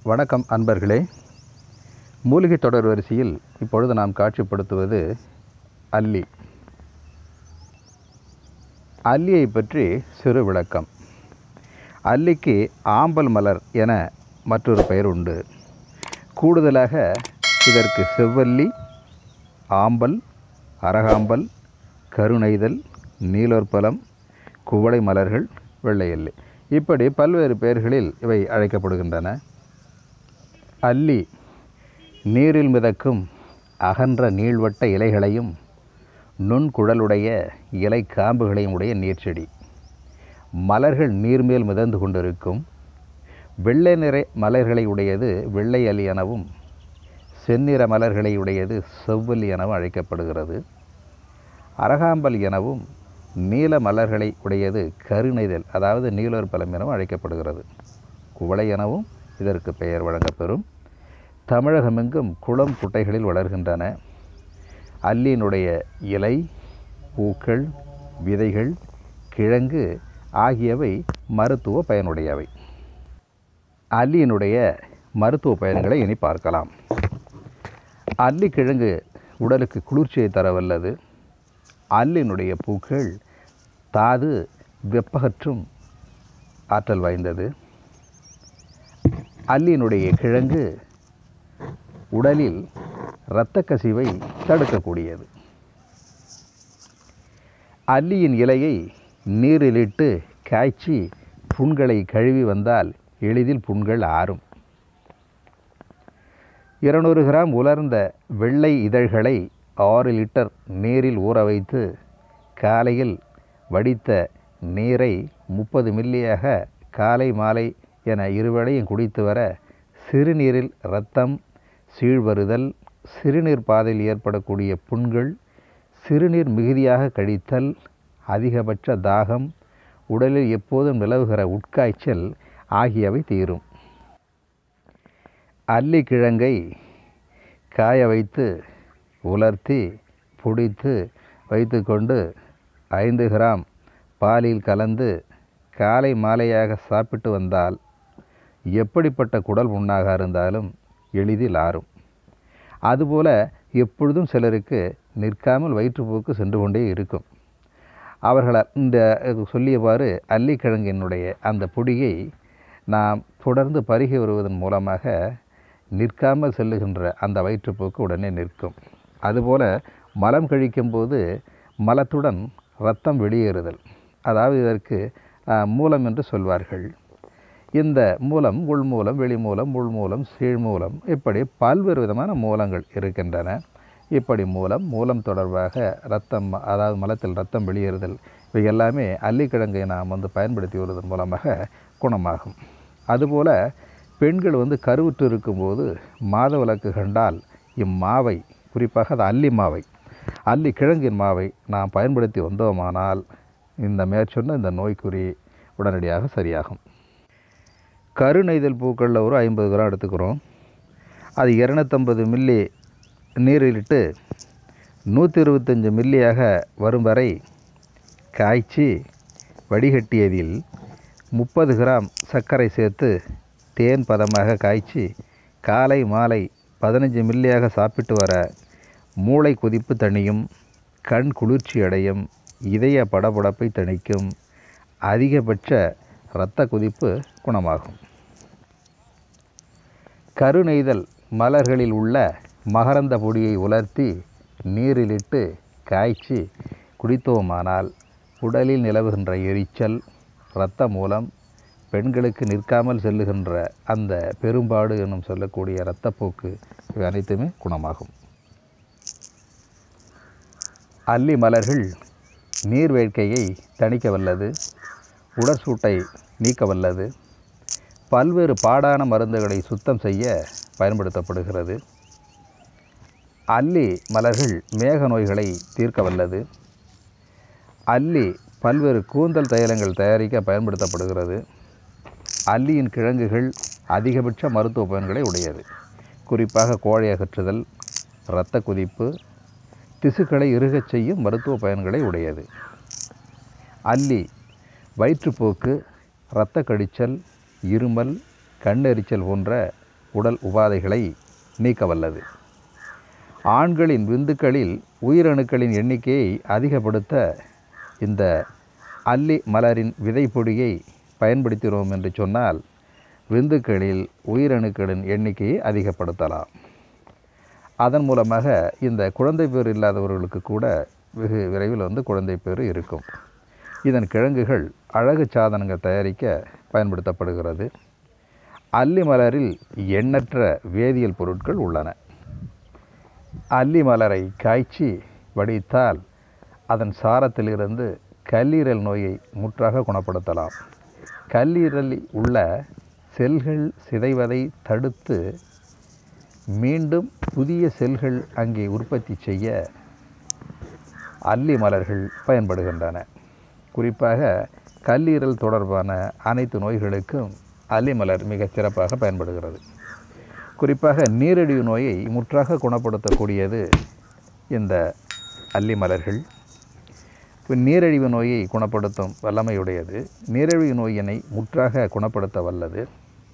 வணக்கம் அன்பர்களே மூலிகை தொடர் வரிசையில் இப்பொழுது நாம் காட்சிப்படுத்துவது அல்லி அல்லியை பற்றி சிறு விளக்கம் அல்லிக்கு ஆம்பல் மலர் என மற்றொரு பெயர் உண்டு கூடுதலாக இதற்கு செவ்வல்லி ஆம்பல் அரகாம்பல் கருணைதல் நீலோற்பலம் குவளை மலர்கள் வெள்ளையல்லி இப்படி பல்வேறு பெயர்களில் இவை அழைக்கப்படுகின்றன அல்லி நீரில் மிதக்கும் அகன்ற நீள்வட்ட இலைகளையும் நுண்குழலுடைய இலை காம்புகளையும் உடைய நீர்ச்செடி மலர்கள் நீர்மேல் மிதந்து கொண்டிருக்கும் வெள்ளை நிற மலர்களை உடையது வெள்ளை அல்லி எனவும் செந்நிற மலர்களை உடையது செவ்வல்லி எனவும் அழைக்கப்படுகிறது அரகாம்பல் எனவும் நீல மலர்களை உடையது கருணைதல் அதாவது நீலோற்பலம் எனவும் அழைக்கப்படுகிறது குவளை எனவும் இதற்கு பெயர் வழங்கப்பெறும் தமிழகமெங்கும் குளம் குட்டைகளில் வளர்கின்றன அல்லியினுடைய இலை பூக்கள் விதைகள் கிழங்கு ஆகியவை மருத்துவ பயனுடையவை அல்லியினுடைய மருத்துவ பயன்களை இனி பார்க்கலாம் அல்லி கிழங்கு உடலுக்கு குளிர்ச்சியை தரவல்லது அல்லினுடைய பூக்கள் தாது வெப்பகற்றும் ஆற்றல் வாய்ந்தது அல்லியினுடைய கிழங்கு உடலில் இரத்த கசிவை தடுக்கக்கூடியது அல்லியின் இலையை நீரிலிட்டு காய்ச்சி புண்களை கழுவி வந்தால் எளிதில் புண்கள் ஆறும் இருநூறு கிராம் உலர்ந்த வெள்ளை இதழ்களை ஆறு லிட்டர் நீரில் ஊற வைத்து காலையில் வடித்த நீரை முப்பது மில்லியாக காலை மாலை என இருவேளையும் குடித்து வர சிறுநீரில் இரத்தம் சீழ்வருதல் சிறுநீர் பாதையில் ஏற்படக்கூடிய புண்கள் சிறுநீர் மிகுதியாக கழித்தல் அதிகபட்ச தாகம் உடலில் எப்போதும் நிலவுகிற உட்காய்ச்சல் ஆகியவை தீரும் அல்லி கிழங்கை காய வைத்து உலர்த்தி பிடித்து வைத்துக்கொண்டு ஐந்து கிராம் பாலில் கலந்து காலை மாலையாக சாப்பிட்டு வந்தால் எப்படிப்பட்ட குடல் புண்ணாக இருந்தாலும் எளிதில் ஆறும் அதுபோல எப்பொழுதும் சிலருக்கு நிற்காமல் வயிற்றுப்போக்கு சென்று கொண்டே இருக்கும் அவர்கள் இந்த சொல்லியவாறு அல்லிக்கிழங்கினுடைய அந்த பொடியை நாம் தொடர்ந்து பருகி வருவதன் மூலமாக நிற்காமல் செல்லுகின்ற அந்த வயிற்றுப்போக்கு உடனே நிற்கும் அதுபோல் மலம் கழிக்கும்போது மலத்துடன் இரத்தம் வெளியேறுதல் அதாவது இதற்கு மூலம் என்று சொல்வார்கள் இந்த மூலம் உள்மூலம் வெளிமூலம் உள்மூலம் சீழ்மூலம் இப்படி பல்வேறு விதமான மூலங்கள் இருக்கின்றன இப்படி மூலம் மூலம் தொடர்பாக ரத்தம் அதாவது மலத்தில் ரத்தம் வெளியேறுதல் இவை எல்லாமே அல்லிக்கிழங்கை நாம் வந்து பயன்படுத்தி வருவதன் மூலமாக குணமாகும் அதுபோல் பெண்கள் வந்து கருவுற்று இருக்கும்போது மாதவிலக்கு கண்டால் இம்மாவை குறிப்பாக அது அல்லி மாவை அல்லி கிழங்கின் மாவை நாம் பயன்படுத்தி வந்தோமானால் இந்த மேற்சொன்ன இந்த நோய்க்குறி உடனடியாக சரியாகும் கருநெய்தல் பூக்களில் ஒரு ஐம்பது கிராம் எடுத்துக்கிறோம் அது இரநூத்தம்பது மில்லி நீரிலிட்டு நூற்றி இருபத்தஞ்சி மில்லியாக வரும் வரை காய்ச்சி வடிகட்டியதில் முப்பது கிராம் சர்க்கரை சேர்த்து தேன் பதமாக காய்ச்சி காலை மாலை பதினஞ்சு மில்லியாக சாப்பிட்டு வர மூளை கொதிப்பு தணியும் கண் குளிர்ச்சி அடையும் இதய படபடப்பை தணிக்கும் அதிகபட்ச இரத்த கொதிப்பு குணமாகும் கருநெய்தல் மலர்களில் உள்ள மகரந்த பொடியை உலர்த்தி நீரிலிட்டு காய்ச்சி குடித்தோமானால் உடலில் நிலவுகின்ற எரிச்சல் இரத்த மூலம் பெண்களுக்கு நிற்காமல் செல்லுகின்ற அந்த பெரும்பாடு என்னும் சொல்லக்கூடிய இரத்தப்போக்கு இவை அனைத்துமே குணமாகும் அல்லி மலர்கள் நீர் வேட்கையை தணிக்க வல்லது உடற்சூட்டை நீக்க வல்லது பல்வேறு பாடான மருந்துகளை சுத்தம் செய்ய பயன்படுத்தப்படுகிறது அல்லி மலர்கள் மேக நோய்களை தீர்க்க வல்லது அல்லி பல்வேறு கூந்தல் தைலங்கள் தயாரிக்க பயன்படுத்தப்படுகிறது அல்லியின் கிழங்குகள் அதிகபட்ச மருத்துவ பயன்களை உடையது குறிப்பாக கோழை அகற்றுதல் இரத்த கொதிப்பு திசுக்களை இறுகச் செய்யும் மருத்துவ பயன்களை உடையது அல்லி வயிற்றுப்போக்கு இரத்த கடிச்சல் இருமல் கண்ணெரிச்சல் போன்ற உடல் உபாதைகளை நீக்க வல்லது ஆண்களின் விந்துக்களில் உயிரணுக்களின் எண்ணிக்கையை அதிகப்படுத்த இந்த அல்லி மலரின் விதைப்பொடியை பயன்படுத்தினோம் என்று சொன்னால் விந்துக்களில் உயிரணுக்களின் எண்ணிக்கையை அதிகப்படுத்தலாம் அதன் மூலமாக இந்த குழந்தை பேர் இல்லாதவர்களுக்கு கூட வெகு விரைவில் வந்து குழந்தை பேர் இருக்கும் இதன் கிழங்குகள் அழகு சாதனங்கள் தயாரிக்க பயன்படுத்தப்படுகிறது அல்லி மலரில் எண்ணற்ற வேதியியல் பொருட்கள் உள்ளன அல்லி மலரை காய்ச்சி வடித்தால் அதன் சாரத்திலிருந்து கல்லீரல் நோயை முற்றாக குணப்படுத்தலாம் கல்லீரலில் உள்ள செல்கள் சிதைவதை தடுத்து மீண்டும் புதிய செல்கள் அங்கே உற்பத்தி செய்ய அல்லி மலர்கள் பயன்படுகின்றன குறிப்பாக கல்லீரல் தொடர்பான அனைத்து நோய்களுக்கும் அல்லி மலர் மிகச் சிறப்பாக பயன்படுகிறது குறிப்பாக நீரிழிவு நோயை முற்றாக குணப்படுத்தக்கூடியது இந்த அல்லி மலர்கள் இப்ப நீரிழிவு நோயை குணப்படுத்தும் வல்லமையுடையது நீரிழிவு நோயினை முற்றாக குணப்படுத்த வல்லது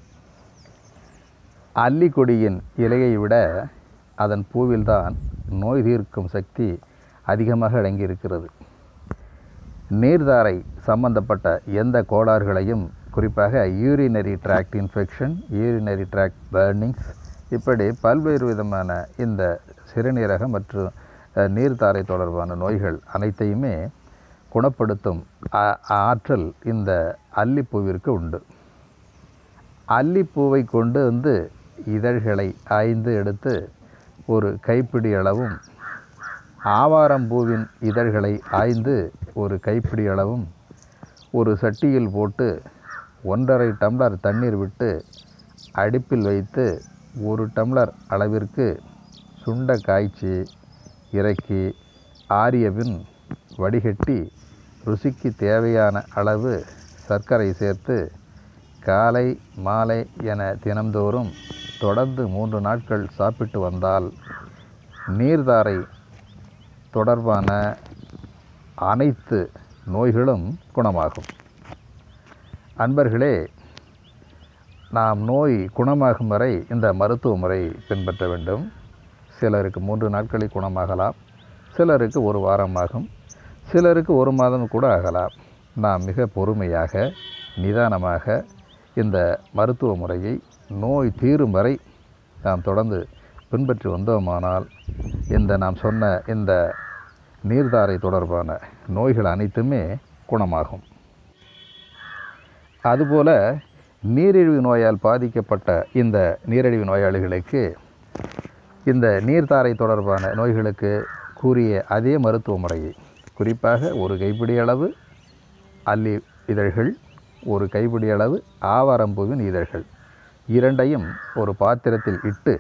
அல்லிக்கொடியின் இலையை விட அதன் பூவில்தான் நோய் தீர்க்கும் சக்தி அதிகமாக அடங்கியிருக்கிறது நீர்தாரை சம்பந்தப்பட்ட எந்த கோளாறுகளையும் குறிப்பாக urinary tract infection urinary tract burnings இப்படி பல்வேறு விதமான இந்த சிறுநீரக மற்றும் அஹ், நீர்த்தாரை தொடர்பான நோய்கள் அனைத்தையுமே குணப்படுத்தும் ஆ- ஆற்றல் இந்த அல்லிப்பூவிற்கு உண்டு அல்லிப்பூவை கொண்டு வந்து இதழ்களை ஆய்ந்து எடுத்து ஒரு கைப்பிடி அளவும் ஆவாரம்பூவின் இதழ்களை ஆய்ந்து ஒரு கைப்பிடி அளவும் ஒரு சட்டியில் போட்டு ஒன்றரை டம்ளர் தண்ணீர் விட்டு அடுப்பில் வைத்து ஒரு டம்ளர் அளவிற்கு சுண்ட காய்ச்சி இறக்கி ஆறிய பின் வடிகட்டி ருசிக்கு தேவையான அளவு சர்க்கரை சேர்த்து காலை மாலை என தினம்தோறும் தொடர்ந்து மூன்று நாட்கள் சாப்பிட்டு வந்தால் நீர்தாரை தொடர்பான அனைத்து நோய்களும் குணமாகும் அன்பர்களே நாம் நோய் குணமாகும் வரை இந்த மருத்துவ முறை பின்பற்ற வேண்டும் சிலருக்கு மூன்று நாட்களில் குணமாகலாம் சிலருக்கு ஒரு வாரமாகும் சிலருக்கு ஒரு மாதம் கூட ஆகலாம் நாம் மிக பொறுமையாக நிதானமாக இந்த மருத்துவ முறையை நோய் தீரும் வரை நாம் தொடர்ந்து பின்பற்றி வந்தோமானால் இந்த நாம் சொன்ன இந்த நீர்தாரை தொடர்பான நோய்கள் அனைத்துமே குணமாகும் அதுபோல நீரிழிவு நோயால் பாதிக்கப்பட்ட இந்த நீரிழிவு நோயாளிகளுக்கு இந்த நீர்த்தாரை தொடர்பான நோய்களுக்கு கூறிய அதே மருத்துவ முறையை குறிப்பாக ஒரு கைப்பிடி அளவு அல்லி இதழ்கள் ஒரு கைப்பிடி அளவு ஆவாரம்பூவின் இதழ்கள் இரண்டையும் ஒரு பாத்திரத்தில் இட்டு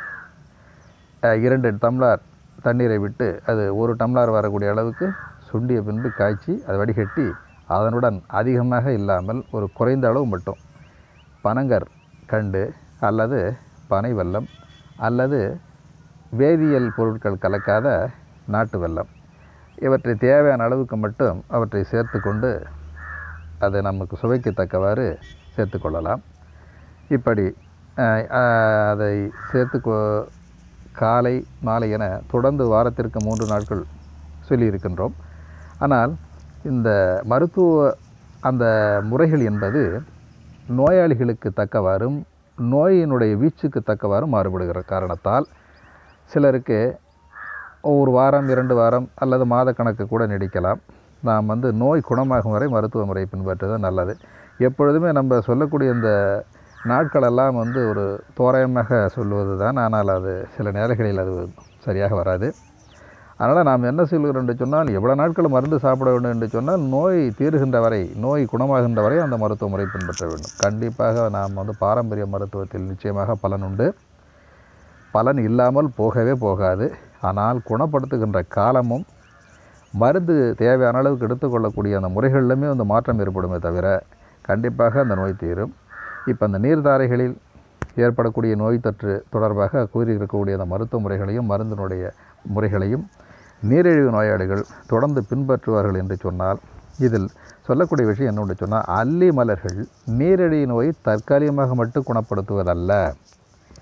அஹ், இரண்டு டம்ளர் தண்ணீரை விட்டு அது ஒரு டம்ளர் வரக்கூடிய அளவுக்கு சுண்டிய பின்பு காய்ச்சி அதை வடிகட்டி அதனுடன் அதிகமாக இல்லாமல் ஒரு குறைந்த அளவு மட்டும் பனங்கர் கண்டு அல்லது பனை வெல்லம் அல்லது வேதியியல் பொருட்கள் கலக்காத நாட்டு வெல்லம் இவற்றை தேவையான அளவுக்கு மட்டும் அவற்றை சேர்த்து கொண்டு அது நமக்கு சுவைக்கத்தக்கவாறு சேர்த்து கொள்ளலாம் இப்படி அஹ், அஹ், அதை சேர்த்து கொ- காலை மாலை என தொடர்ந்து வாரத்திற்கு மூன்று நாட்கள் சொல்லியிருக்கின்றோம் ஆனால் இந்த மருத்துவ அந்த முறைகள் என்பது நோயாளிகளுக்கு தக்கவாறும் நோயினுடைய வீச்சுக்கு தக்கவாறும் மாறுபடுகிற காரணத்தால் சிலருக்கு ஒரு வாரம் இரண்டு வாரம் அல்லது மாதக்கணக்கு கூட நீடிக்கலாம் நாம் வந்து நோய் குணமாகும் வரை மருத்துவ முறை பின்பற்றுவது நல்லது எப்பொழுதுமே நம்ம சொல்லக்கூடிய இந்த நாட்களெல்லாம் வந்து ஒரு தோராயமாக சொல்லுவது தான் ஆனால் அது சில நேரங்களில் அது சரியாக வராது அதனால் நாம் என்ன சொல்கிறோம் என்று சொன்னால் எவ்வளோ நாட்கள் மருந்து சாப்பிட வேண்டும் என்று சொன்னால் நோய் தீருகின்ற வரை நோய் குணமாகின்ற வரை அந்த மருத்துவ முறை பின்பற்ற வேண்டும் கண்டிப்பாக நாம் வந்து பாரம்பரிய மருத்துவத்தில் நிச்சயமாக பலன் உண்டு பலன் இல்லாமல் போகவே போகாது ஆனால் குணப்படுத்துகின்ற காலமும் மருந்து தேவையான அளவுக்கு எடுத்துக்கொள்ளக்கூடிய அந்த முறைகளிலுமே அந்த மாற்றம் ஏற்படுமே தவிர கண்டிப்பாக அந்த நோய் தீரும் இப்போ அந்த நீர்தாரைகளில் ஏற்படக்கூடிய நோய் தொற்று தொடர்பாக கூறியிருக்கக்கூடிய அந்த மருத்துவ முறைகளையும் மருந்தினுடைய முறைகளையும் நீரிழிவு நோயாளிகள் தொடர்ந்து பின்பற்றுவார்கள் என்று சொன்னால் இதில் சொல்லக்கூடிய விஷயம் என்னென்று சொன்னால் அல்லி மலர்கள் நீரிழிவு நோயை தற்காலிகமாக மட்டும் குணப்படுத்துவதல்ல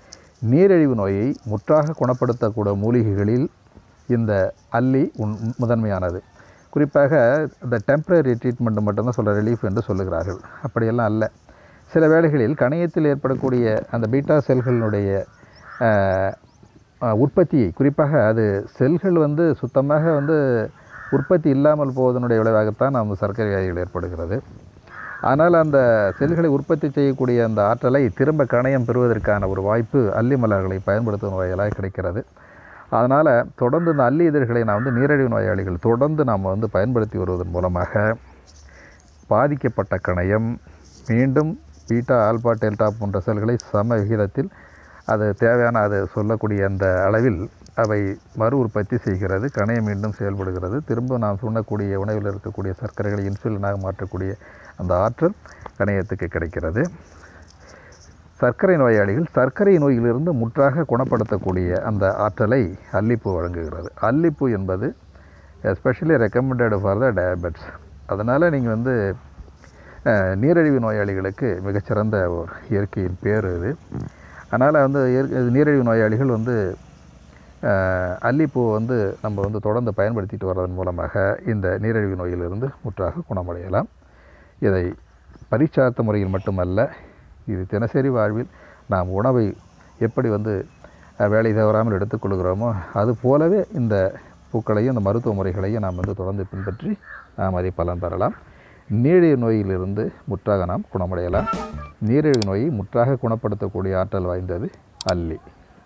நீரிழிவு நோயை முற்றாக குணப்படுத்தக்கூடிய மூலிகைகளில் இந்த அல்லி உன் முதன்மையானது குறிப்பாக இந்த டெம்பரரி ட்ரீட்மெண்ட் மட்டும்தான் சொல்ல ரிலீஃப் என்று சொல்லுகிறார்கள் அப்படியெல்லாம் அல்ல சில வேளைகளில் கணையத்தில் ஏற்படக்கூடிய அந்த பீட்டா செல்களினுடைய அஹ், அஹ், உற்பத்தியை குறிப்பாக அது செல்கள் வந்து சுத்தமாக வந்து உற்பத்தி இல்லாமல் போவதனுடைய விளைவாகத்தான் நம்ம சர்க்கரை வியாதிகள் ஏற்படுகிறது ஆனால் அந்த செல்களை உற்பத்தி செய்யக்கூடிய அந்த ஆற்றலை திரும்ப கணையம் பெறுவதற்கான ஒரு வாய்ப்பு அல்லி மலர்களை பயன்படுத்தும் வகையிலாக கிடைக்கிறது அதனால் தொடர்ந்து இந்த அல்லி இதழ்களை நான் வந்து நீரிழிவு நோயாளிகள் தொடர்ந்து நாம் வந்து பயன்படுத்தி வருவதன் மூலமாக பாதிக்கப்பட்ட கணையம் மீண்டும் பீட்டா ஆல்பா டெல்டா போன்ற செல்களை சம விகிதத்தில் அது தேவையான அது சொல்லக்கூடிய அந்த அளவில் அவை மறு உற்பத்தி செய்கிறது கணையம் மீண்டும் செயல்படுகிறது திரும்ப நாம் சொன்னக்கூடிய உணவில் இருக்கக்கூடிய சர்க்கரைகளை இன்சுலினாக மாற்றக்கூடிய அந்த ஆற்றல் கணையத்துக்கு கிடைக்கிறது சர்க்கரை நோயாளிகள் சர்க்கரை நோயிலிருந்து முற்றாக குணப்படுத்தக்கூடிய அந்த ஆற்றலை அல்லிப்பூ வழங்குகிறது அல்லிப்பூ என்பது especially recommended for the diabetes அதனால் நீங்கள் வந்து அஹ், நீரிழிவு நோயாளிகளுக்கு மிகச்சிறந்த ஒரு இயற்கையின் பேர் இது அதனால் வந்து இயற்கை நீரிழிவு நோயாளிகள் வந்து அஹ், அல்லிப்பூவை வந்து நம்ம வந்து தொடர்ந்து பயன்படுத்திட்டு வர்றதன் மூலமாக இந்த நீரிழிவு நோயிலிருந்து முற்றாக குணமடையலாம் இதை பரீட்சார்த்த முறையில் மட்டுமல்ல இது தினசரி வாழ்வில் நாம் உணவை எப்படி வந்து அஹ், வேலை தவறாமல் எடுத்துக்கொள்கிறோமோ அது போலவே இந்த பூக்களையும் இந்த மருத்துவ முறைகளையும் நாம் வந்து தொடர்ந்து பின்பற்றி நாம் அதை பலன் பெறலாம் நீரிழிவு நோயிலிருந்து முற்றாக நாம் குணமடையலாம் நீரிழிவு நோயை முற்றாக குணப்படுத்தக்கூடிய ஆற்றல் வாய்ந்தது அல்லி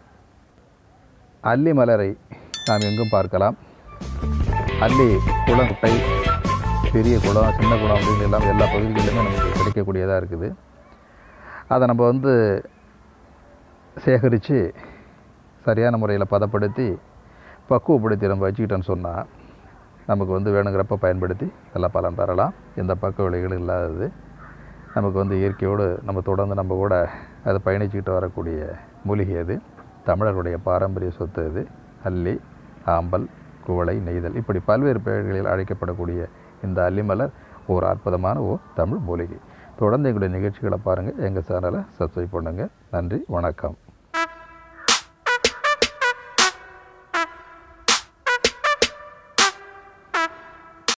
அல்லி மலரை நாம் எங்கும் பார்க்கலாம் அல்லி குளம் குட்டை பெரிய குளம் சின்ன குளம் அப்படின்னு எல்லாம் எல்லா பகுதிகளிலுமே நமக்கு கிடைக்கக்கூடியதாக இருக்குது அதை நம்ம வந்து சேகரித்து சரியான முறையில் பதப்படுத்தி பக்குவப்படுத்தி நம்ம வச்சுக்கிட்டோன்னு சொன்னால் நமக்கு வந்து வேணுங்கிறப்ப பயன்படுத்தி நல்லா பலன் பெறலாம் எந்த பக்க விளைவுகளும் இல்லாதது நமக்கு வந்து இயற்கையோடு நம்ம தொடர்ந்து நம்ம கூட அதை பயணிச்சுக்கிட்டு வரக்கூடிய மூலிகை அது தமிழர்களுடைய பாரம்பரிய சொத்து அது அல்லி ஆம்பல் குவளை நெய்தல் இப்படி பல்வேறு பெயர்களில் அழைக்கப்படக்கூடிய இந்த அல்லிமலர் ஒரு அற்புதமான ஓர் தமிழ் மூலிகை தொடர்ந்து எங்களுடைய நிகழ்ச்சிகளை பாருங்கள் எங்கள் சேனலை சப்ஸ்கிரைப் பண்ணுங்கள் நன்றி வணக்கம்